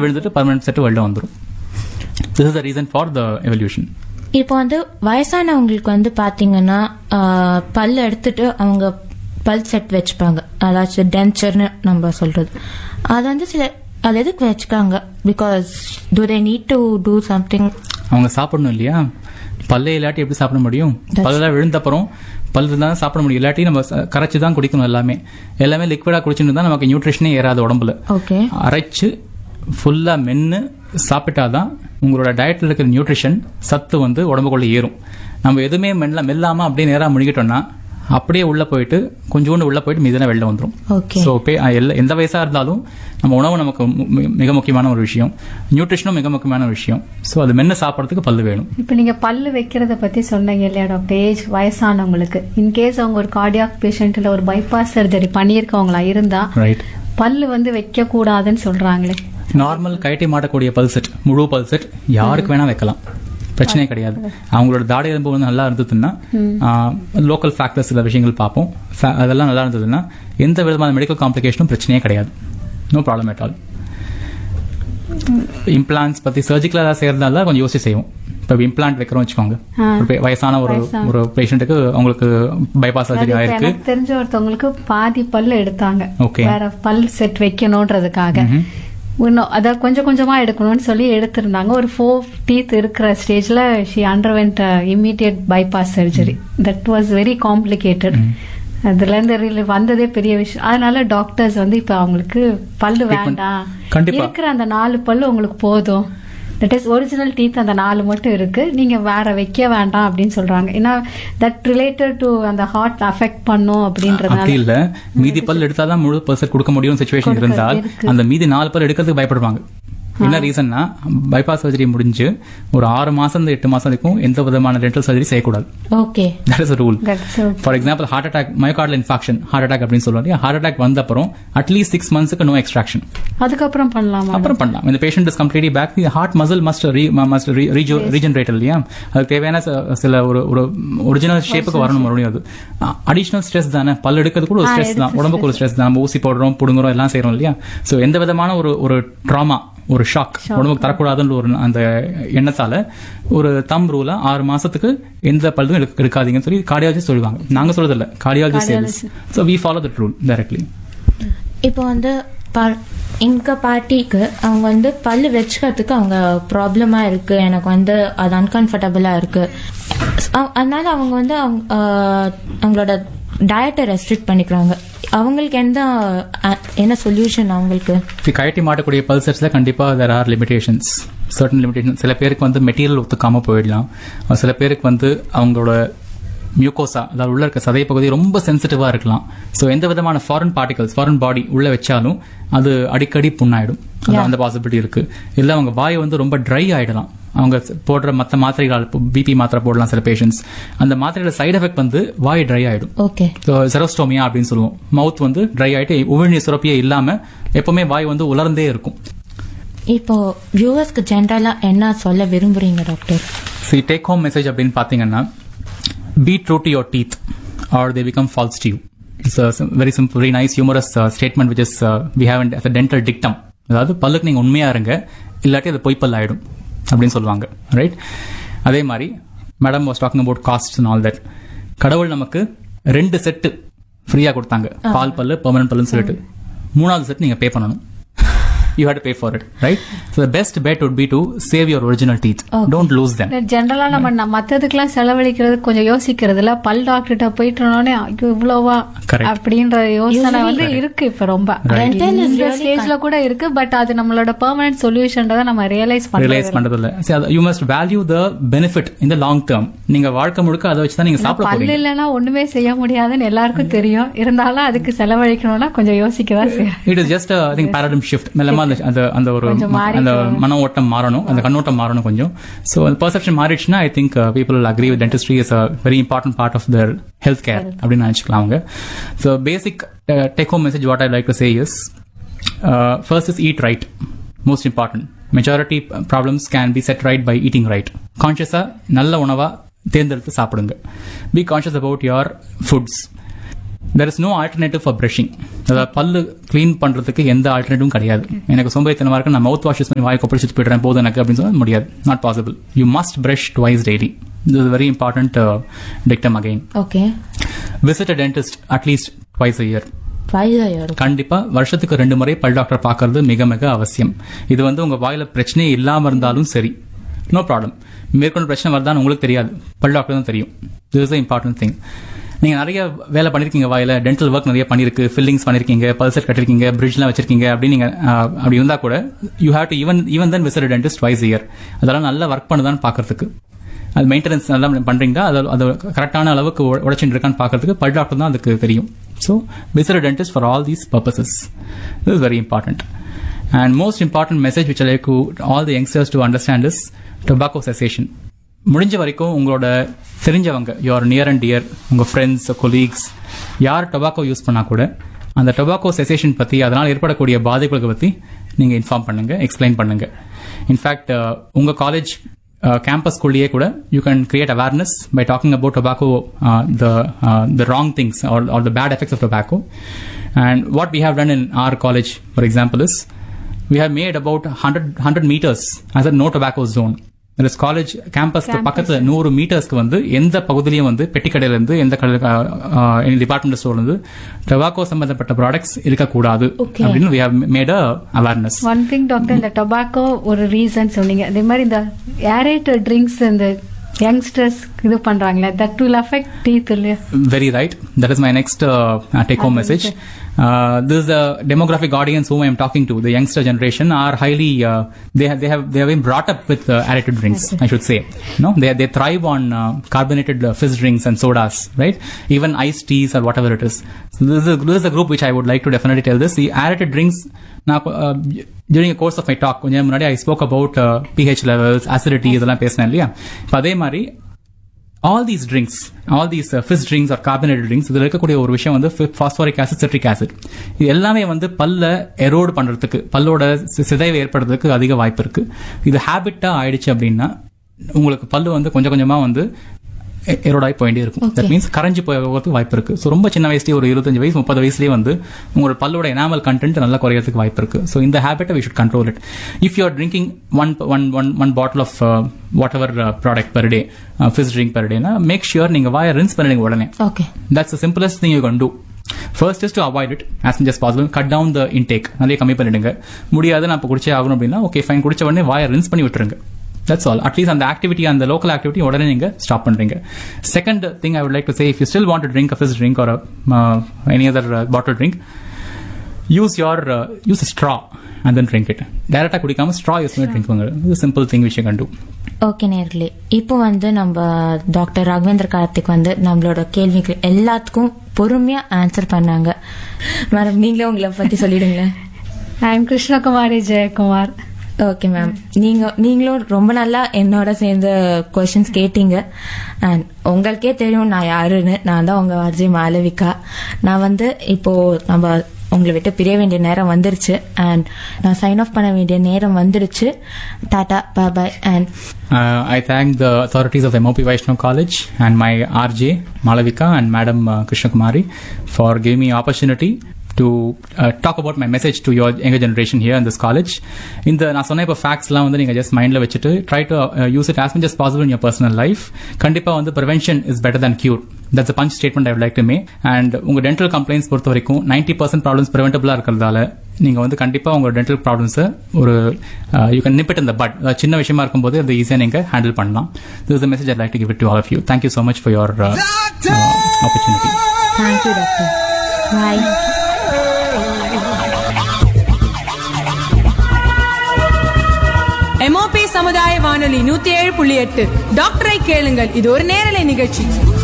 விழுந்துட்டு permanent set வெளில வந்துடும் this is the reason for the evolution இப்போ வந்து வயசானவங்களுக்கு வந்து பாத்தீங்கன்னா ஆஹ், பல் எடுத்துட்டு அவங்க பல் செட் வச்சுப்பாங்க அதாச்சும் டென்ச்சர்னு நம்ம சொல்றது அது வந்து சில அது எதுக்கு வச்சுக்காங்க because to they need to do something அவங்க சாப்பிடணும் இல்லையா பல்லே இல்லாட்டி எப்படி சாப்பிட முடியும் பல்லெல்லாம் விழுந்த அப்புறம் பல்லு தான் சாப்பிட முடியும் இல்லாட்டி நம்ம ச- கரைச்சு தான் குடிக்கணும் எல்லாமே எல்லாமே லிக்விடா குடிச்சுட்டு தான் நமக்கு நியூட்ரிஷனே ஏறாது உடம்புல ஓகே அரைச்சு ஃபுல்லா மென்னு சாப்பிட்டாதான் உங்களோட டயட்ல இருக்கிற நியூட்ரிஷன் சத்து வந்து உடம்புக்குள்ள ஏறும் நம்ம எதுவுமே மெல்ல மெல்லாம அப்படியே நேரா முழுகிட்டோம்னா அப்படியே உள்ள போயிட்டு கொஞ்சோண்டு உள்ள போயிட்டு மீதெல்லாம் வெளில வந்துரும் ஓகே ஸோ எந்த வயசா இருந்தாலும் நம்ம உணவு நமக்கு மு- மி- மிக முக்கியமான ஒரு விஷயம் நியூட்ரிஷனும் மிக முக்கியமான ஒரு விஷயம் ஸோ அது மென்னு சாப்பிட்றதுக்கு பல்லு வேணும் இப்போ நீங்க பல்லு வைக்கிறத பத்தி சொன்னீங்க இல்லையா டாக்டர் ஏஜ் வயசானவங்களுக்கு இன்கேஸ் அவங்க ஒரு கார்டியாக் பேஷண்ட் இல்ல ஒரு பைபாஸ் சர்ஜரி பண்ணியிருக்கவங்களா இருந்தா ரைட் பல்லு வந்து வைக்க கூடாதுன்னு சொல்றாங்களே நார்மல் கயட்டி மாட்டக்கூடிய பல்செட் முழு பல்செட் யாருக்கு வேணா வைக்கலாம் பிரச்சனையே கிடையாது அவங்களோட தாடை எலும்பு வந்து நல்லா இருந்ததுன்னா லோக்கல் ஃபேக்டர்ஸ் சில விஷயங்கள் பார்ப்போம் Fa- அதெல்லாம் நல்லா இருந்ததுன்னா எந்த விதமான மெடிக்கல் காம்ப்ளிகேஷனும் பிரச்சனையே கிடையாது no problem at all implants பத்தி சர்ஜிக்கலா ஏதாவது செய்யறதா கொஞ்சம் யோசிச்சு செய்வோம் இப்போ இம்ப்ளான்ட் வைக்கிறோம் வச்சுக்கோங்க ஆ. ஒரு பே- வயசான ஒரு வயசான. ஒரு பேஷண்ட்டுக்கு அவங்களுக்கு பைபாஸ் அது சர்ஜரி இப்ப ஆயிருக்கு எனக்கு தெரிஞ்ச ஒருத்தவங்களுக்கு பாதி பல்லு எடுத்தாங்க Okay. வேற பல் செட் வைக்கணும்ன்றதுக்காக இன்னும் அத கொஞ்சம் கொஞ்சமா எடுக்கணும்னு சொல்லி எடுத்திருந்தாங்க ஒரு ஃபோர் டீத் இருக்கிற ஸ்டேஜ்ல she underwent immediate bypass surgery that was very complicated அதுல இருந்து really வந்ததே பெரிய விஷயம் அதனால டாக்டர்ஸ் வந்து இப்ப அவங்களுக்கு பல்லு Treatment. வேண்டாம் கண்டிப்பா. இருக்கிற அந்த நாலு பல்லு உங்களுக்கு போதும் தட் இஸ் ஒரிஜினல் டீத் அந்த நாலு மட்டும் இருக்கு நீங்க வேற வைக்க வேண்டாம் அப்படின்னு சொல்றாங்க ஏன்னா தட் ரிலேட்டட் டு அந்த ஹார்ட் அஃபெக்ட் பண்ணும் அப்படின்றதுனால அப்படி இல்ல மீதி பல் எடுத்தாதான் முழு பர்சன்ட் கொடுக்க முடியும் சுச்சுவேஷன் கொடுக்க இருந்தால் இருக்கு. அந்த மீதி நாலு பல் எடுக்கிறதுக்கு பயப்படுவாங்க என்ன ரீசன்னா பைபாஸ் சர்ஜரி முடிஞ்சு ஒரு ஆறு மாசம் இருந்து எட்டு மாசம் வரைக்கும் எந்த விதமான டென்டல் சர்ஜரி செய்யக்கூடாது okay that is rule That's okay. For example heart attack myocardial infarction heart attack அப்படின்னு சொல்லுவாங்க ஹார்ட் அட்டாக் வந்த அப்புறம் அட்லீஸ்ட் சிக்ஸ் மந்த்ஸ்க்கு நோ எக்ஸ்ட்ராக்ஷன் அதுக்கப்புறம் பண்ணலாமா அப்புறம் பண்ணலாம் இந்த patient is completely back heart muscle must must regenerate இல்லையா அதுக்கு தேவையான ச- சில ஒரு ஒரு ஒரிஜினல் ஷேப்புக்கு வரணும் மறுபடியும் அது அடிஷனல் ஸ்ட்ரெஸ் தானே பல் எடுக்கிறது கூட ஒரு ஆ, ஸ்ட்ரெஸ் தான் எடுத்து உடம்புக்கு ஒரு ஸ்ட்ரெஸ் தான் நம்ம ஊசி போடுறோம் புடுங்குறோம் எல்லாம் செய்றோம் இல்லையா சோ எந்த விதமான ஒரு ஒரு ட்ராமா ஒரு ஷாக் உடம்புக்கு தரக்கூடாதுன்ற ஒரு அந்த எண்ணத்தால ஒரு தம் ரூலா ஆறு மாசத்துக்கு எந்த பல்லும் எடுக்க- எடுக்காதீங்கன்னு சொல்லி கார்டியாலஜிஸ்ட் சொல்லுவாங்க நாங்க சொல்றது இல்ல cardiologist so we follow that rule directly இப்போ வந்து ப- எங்க பாட்டிக்கு அவங்க வந்து பல்லு வச்சுக்கிறதுக்கு அவங்க ப்ராப்ளமா இருக்கு எனக்கு வந்து அது அன்கம்ஃபர்டபுளா இருக்கு அ- அதனால அவங்க வந்து அவங்க, ஆஹ், அவங்களோட டயட்டை ரெஸ்ட்ரிக்ட் பண்ணிக்கிறாங்க அவங்களுக்கு எந்த அ- என்ன சொல்யூஷன் அவங்களுக்கு இப்போ கழட்டி மாட்டக்கூடிய பல்சர்ஸ்ல கண்டிப்பா there are limitations certain limitation சில பேருக்கு வந்து மெட்டீரியல் ஒத்துக்காம போயிடலாம் அஹ் சில பேருக்கு வந்து அவங்களோட மியூகோசா அதாவது உள்ள இருக்க சதை பகுதி ரொம்ப சென்சிட்டிவா இருக்கலாம் ஸோ எந்த விதமான ஃபாரின் பார்ட்டிகல்ஸ் ஃபாரின் பாடி உள்ள வச்சாலும் அது அடிக்கடி புண்ணாயிடும் அது அந்த பாசிபிலிட்டி இருக்கு இல்ல அவங்க வாய் வந்து ரொம்ப ட்ரை ஆயிடலாம் அவங்க ஸ்- போடுற மற்ற மாத்திரைகள் பிபி மாத்திரை போடலாம் சில பேஷண்ட்ஸ் அந்த மாத்திரையோட சைடு எஃபெக்ட் வந்து வாய் ட்ரை ஆயிடும் ஓகே செரோஸ்டோமியா அப்படின்னு சொல்லுவோம் மவுத் வந்து ட்ரை ஆயிட்டு உமிழ்நீர் சுரப்பியே இல்லாம எப்பவுமே வாய் வந்து உலர்ந்தே இருக்கும் இப்போ வியூவர்ஸ்க்கு ஜென்ரலா என்ன சொல்ல விரும்புறீங்க doctor see take home message அப்படின்னு பாத்தீங்கன்னா be true to your teeth or they become false to you it's very simple very nice humorous statement which is we have a dental dictum அதாவது பல்லுக்கு நீங்க உண்மையா இருங்க இல்லாட்டி அது பொய்ப்பல் ஆயிடும் அப்படின்னு சொல்லுவாங்க ரைட் அதே மாதிரி madam was talking about cost and all that கடவுள் நமக்கு ரெண்டு செட்டு ஃப்ரீயா கொடுத்தாங்க பால் பல்லு பெர்மனன்ட் பல்லுன்னு சொல்லிட்டு மூணாவது செட் நீங்க பே பண்ணணும் you had pay for it right so the best bet would be to save your original teeth don't lose them ஜென்ரலா நம்ம ந- மத்ததுக்கெல்லாம் செலவழிக்கிறது கொஞ்சம் யோசிக்கிறது இல்ல பல் டாக்டர்கிட்ட போயிட்டோன்னே ஐயோ இவ்வளவா Correct. அப்படின்ற யோசனை வந்து இருக்கு இப்ப ரொம்ப Dental is இந்த really ஸ்டேஜ்ல கூட இருக்கு பட் அது நம்மளோட பெர்மனன்ட் சொல்யூஷன்றத நம்ம ரியலைஸ் ரியலைஸ் பண்றது பண்றது இல்ல you must value the benefit இந்த லாங் டேர்ம் நீங்க வாழ்க்கை முழுக்க அதை வச்சு தான் நீங்க சாப்பிட பல்லு போறீங்க இல்லைன்னா ஒண்ணுமே செய்ய முடியாதுன்னு எல்லாருக்கும் தெரியும் இருந்தாலும் அதுக்கு செலவழிக்கணும்னா கொஞ்சம் யோசிக்கதான் செய்யும் it is just I think paradigm shift மெல்லமா அந்த அந்த அந்த ஒரு கொஞ்சம் மாறி அந்த மன ஓட்டம் மாறணும் அந்த கண்ணோட்டம் மாறணும் கொஞ்சம் ஸோ அந்த பர்செப்ஷன் மாறிடுச்சுன்னா I think people agree with dentistry is a very important part of the health care அப்படின்னு நினைச்சுக்கலாம் அவங்க so basic take home message what I like to say is first is eat right most important majority problems can be set right by eating right கான்ஷியஸா நல்ல உணவா தேர்ந்தெடுத்து சாப்பிடுங்க be conscious about your foods there is no alternative for brushing அதாவது பல்லு clean பண்றதுக்கு எந்த ஆல்டர்னேட்டிவும் கிடையாது எனக்கு சோம்பேறித்தனமா இருக்கு நான் மவுத் வாஷ் யூஸ் பண்ணி வாய் கொப்பளிச்சுட்டு போயிடுறேன் போதும் எனக்கு அப்படின்னு சொல்ல முடியாது not possible you must brush twice daily this is very important dictum again okay visit a dentist at least twice a year வயதாயிரும் கண்டிப்பா வருஷத்துக்கு ரெண்டு முறை பல் டாக்டர் பார்க்கறது மிக மிக அவசியம் இது வந்து உங்க வாயில பிரச்சனையே இல்லாம இருந்தாலும் சரி நோ ப்ராப்ளம் மேற்கொண்டு பிரச்சனை வருதான்னு உங்களுக்கு தெரியாது பல் டாக்டர் தான் தெரியும் திஸ் இஸ் இம்பார்ட்டன்ட் திங் நீங்க நிறைய வேலை பண்ணிருக்கீங்க வாயில டென்டல் ஒர்க் நிறைய பண்ணிருக்கு ஃபில்லிங்ஸ் பண்ணிருக்கீங்க பல்சர் கட்டிருக்கீங்க பிரிட்ஜ்லாம் வச்சிருக்கீங்க அப்படின்னு நீங்க ஆஹ், அப்படி இருந்தா கூட you have to even even then visit dentist twice year அதெல்லாம் நல்லா ஒர்க் பண்ணுதான்னு பாக்குறதுக்கு அது மெயின்டெனன்ஸ் நல்லா பண்றீங்களா அது அது கரெக்டான அளவுக்கு உ- உழைச்சிட்டு இருக்கான்னு பார்க்கறதுக்கு பல் டாக்டர் தான் அதுக்கு தெரியும் so visit dentist for all these purposes this is very important and most important message which I like to all the youngsters to understand is tobacco cessation முடிஞ்ச வரைக்கும் உங்களோட தெரிஞ்சவங்க யுவர் நியர் அண்ட் டியர் உங்க friends colleagues யார் tobacco use பண்ணா கூட அந்த tobacco cessation பத்தி அதனால் ஏற்படக்கூடிய பாதிப்புகளை பத்தி நீங்க இன்ஃபார்ம் பண்ணுங்க எக்ஸ்பிளைன் பண்ணுங்க இன்ஃபேக்ட் உங்க காலேஜ் கேம்பஸ்குள்ளேயே கூட you can create awareness by talking about tobacco the the wrong things are are the bad effects of tobacco And what we have done in our college, for example, is we have made about 100, 100 meters as a no tobacco zone. That is college campus பக்கத்துல நூறு மீட்டர்ஸ்க்கு வந்து எந்த பகுதியிலையும் வந்து பெட்டி கடையில இருந்து எந்த கடை டிபார்ட்மெண்ட் ஸ்டோர்ல இருந்து டொபாக்கோ சம்பந்தப்பட்ட ப்ராடக்ட்ஸ் இருக்கக்கூடாது Okay. அப்படின்னு we have made a awareness one thing doctor இந்த டொபாக்கோ ஒரு ரீசன் சொன்னீங்க அதே மாதிரி இந்த ஏரேட்டட் ட்ரிங்க்ஸ் இந்த யங்ஸ்டர்ஸ் இது பண்றாங்களே தட் வில் அஃபெக்ட் டீத் இல்லையா Very right. That is my next uh, uh, take home message. Uh, this is the demographic audience whom I am talking to. The youngster generation are highly uh, they have they have they have been brought up with uh, addicted drinks. I should say, no, they they thrive on uh, carbonated uh, fizz drinks and sodas, right? Even iced teas or whatever it is. So this is a, this is a group which I would like to definitely tell this. The addicted drinks. Now, uh, during the course of my talk, கொஞ்சம் முன்னாடி I spoke about uh, pH levels, acidity இதெல்லாம் பேசினேன் இல்லையா இப்போ அதே மாதிரி all these drinks all these fizz drinks are carbonated drinks இதுல இருக்கக்கூடிய ஒரு விஷயம் வந்து பாஸ்பாரிக் ஆசிட் சிட்ரிக் ஆசிட் இது எல்லாமே வந்து பல்ல எரோடு பண்றதுக்கு பல்லோட சி- சிதைவு ஏற்படுறதுக்கு அதிக வாய்ப்பு இருக்கு இது ஹேபிட்டா ஆயிடுச்சு அப்படின்னா உங்களுக்கு பல்லு வந்து கொஞ்சம் கொஞ்சமா வந்து எரோடாய் போயிட்டே இருக்கும் தட் மீன்ஸ் கரைஞ்சு போகிறதுக்கு வாய்ப்பு இருக்கு ஸோ ரொம்ப சின்ன வயசுலயே ஒரு இருபத்தஞ்சு வயசு முப்பது வயசுலயே வந்து உங்களோட பல்லோட எனாமல் கண்டென்ட் நல்லா குறையறதுக்கு வாய்ப்பு இருக்கு ஸோ இந்த ஹேபிட்டை we should control it if you are drinking one one one one bottle of whatever product per day fizz drink per டேனா மேக் ஷியூர் நீங்க வாயை ரின்ஸ் பண்ணிடுங்க உடனே okay that's simplest thing you can do first is to avoid it as much as possible cut down the intake நிறைய கம்மி பண்ணிடுங்க முடியாது நான் இப்போ குடிச்சே ஆகணும் அப்படின்னா ஓகே ஃபைன் குடிச்ச உடனே வாயை ரின்ஸ் பண்ணி விட்டுருங்க தட்ஸ் ஆல் அட்லீஸ்ட் அந்த ஆக்டிவிட்டி அந்த லோக்கல் ஆக்டிவிட்டி உடனே நீங்க ஸ்டாப் பண்றீங்க second thing I would like to say if you still want to drink a fizz drink or any other bottle drink use your use straw and then drink it டேரக்டா குடிக்காம straw use பண்ணி drink பண்ணுங்க simple thing விஷயம் கண்டு okay நேர்களே இப்போ வந்து நம்ம டாக்டர் ராகவேந்திர கார்த்திக் வந்து நம்மளோட கேள்விக்கு எல்லாத்துக்கும் பொறுமையா ஆன்சர் பண்ணாங்க மேடம் நீங்களே உங்களை பத்தி சொல்லிடுங்களேன் I am Krishnakumari Jayakumar okay ma'am நீங்க நீங்களும் ரொம்ப நல்லா என்னோட சேர்ந்து கொஸ்டின்ஸ் கேட்டீங்க அண்ட் உங்களுக்கே தெரியும் நான் யாருன்னு நான் தான் உங்க அர்ஜய் மாளவிகா நான் வந்து இப்போ நம்ம உங்களை விட்டு பிரிய வேண்டிய நேரம் வந்துருச்சு அண்ட் நான் சைன் ஆஃப் பண்ண வேண்டிய நேரம் வந்துருச்சு tata bye and Uh, I thank the authorities of MOP Vaishnav College and my RJ Malavika and Madam uh, Krishna Kumari for giving me opportunity to uh, talk about my message to your younger generation here in this college. இந்த நான் சொன்ன இப்போ ஃபேக்ட்ஸ்லாம் வந்து நீங்கள் just மைண்டில் வச்சுட்டு try to use it as much as possible in your personal life கண்டிப்பாக வந்து prevention is better than cure that's a punch statement I would like to make and உங்க டென்டல் கம்ப்ளைண்ட்ஸ் பொறுத்த வரைக்கும் நைன்டி பர்சன்ட் ப்ராப்ளம்ஸ் ப்ரிவென்டபிளாக இருக்கிறதால நீங்க வந்து கண்டிப்பா உங்க டென்டல் ப்ராப்ளம்ஸை ஒரு யூ கேன் நிப் இட் இந்த பட் சின்ன விஷயமா இருக்கும்போது அதை ஈஸியாக நீங்க ஹேண்டில் பண்ணலாம் this message I like to give it to all of you thank you so much for your opportunity thank you doctor bye MOP சமுதாய வானொலி நூத்தி ஏழு புள்ளி எட்டு டாக்டரை கேளுங்கள் இது ஒரு நேரலை நிகழ்ச்சி